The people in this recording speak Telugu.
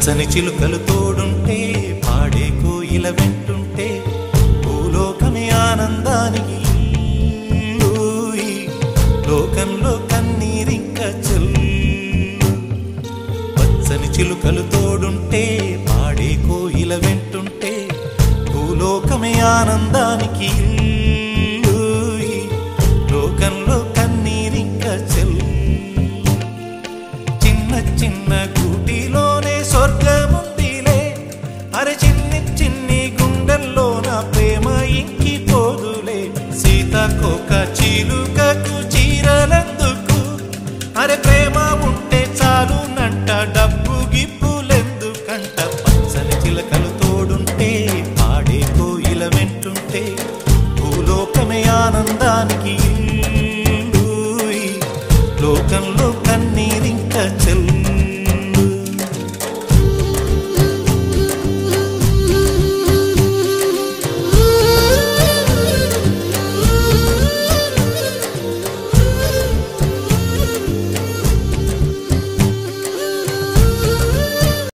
పచ్చని చిలుకలు తోడుంటే పాడే కోయిల వెంటుంటే భూలోకమే ఆనందానికి ఊయి. లోకంలో కన్నీరింక చెల్లు పచ్చని చిలుకలు తోడుంటే పాడే కోయిల వెంటుంటే భూలోకమే ఆనందానికి ఊయి. లోకంలో కన్నీరింక చెల్లు చిన్న చిన్న గూటిలోనే స్వర్గముందిలే అరే చిన్ని చిన్ని గుండెల్లోన ప్రేమ ఇంకిపోదులే సీతకోక చీలుకకు చీరలందుకు అరే ప్రేమ ఉంటే చాలునంట డబ్బు గిప్పులెందుకంట పచ్చని చిలకలు తోడుంటే పాడే కోయిల వెంటుంటే భూలోకమే ఆనందానికి ఇల్లు. లోకంలో కన్నీరింక చెల్లు